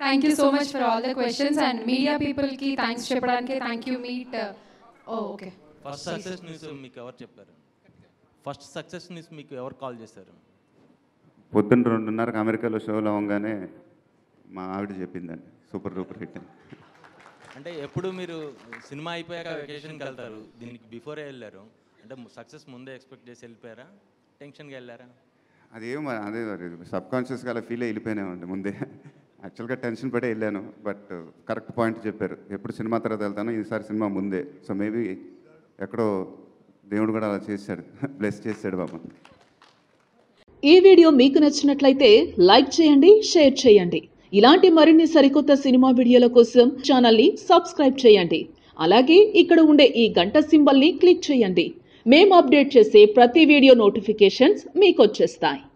thank you so much for all the questions and media పీపుల్కి thanks చెప్పడానికి thank you meet oh okay first success news మీకు ఎవరు చెప్పారు first success news మీకు ఎవరు call చేశారు పొద్దున్న రెండున్నరకు అమెరికాలో షోలో అవ్వగానే మా ఆవిడ చెప్పిందండి సూపర్ డూపర్ హిట్ అని అంటే ఎప్పుడు మీరు సినిమా అయిపోయాక వెకేషన్కి వెళ్తారు దీనికి బిఫోరే వెళ్ళారు అంటే సక్సెస్ ముందే ఎక్స్పెక్ట్ చేసి వెళ్ళిపోయారా టెన్షన్గా వెళ్ళారా అదేం మరి అదే మరి సబ్ కాన్షియస్గా అలా ఫీల్ అయిపోయినామండి ముందే యాక్చువల్గా టెన్షన్ పడే వెళ్ళాను బట్ కరెక్ట్ పాయింట్ చెప్పారు ఎప్పుడు సినిమా తర్వాత వెళ్తాను ఈసారి సినిమా ముందే సో మేబీ ఎక్కడో దేవుడు కూడా అలా చేశాడు బ్లెస్ చేశాడు బాబు ఈ వీడియో మీకు నచ్చినట్లయితే లైక్ చేయండి షేర్ చేయండి ఇలాంటి మరిన్ని సరికొత్త సినిమా వీడియోల కోసం ఛానల్ని సబ్స్క్రైబ్ చేయండి అలాగే ఇక్కడ ఉండే ఈ గంట సింబల్ని క్లిక్ చేయండి మేము అప్డేట్ చేసే ప్రతి వీడియో నోటిఫికేషన్స్ మీకు వచ్చేస్తాయి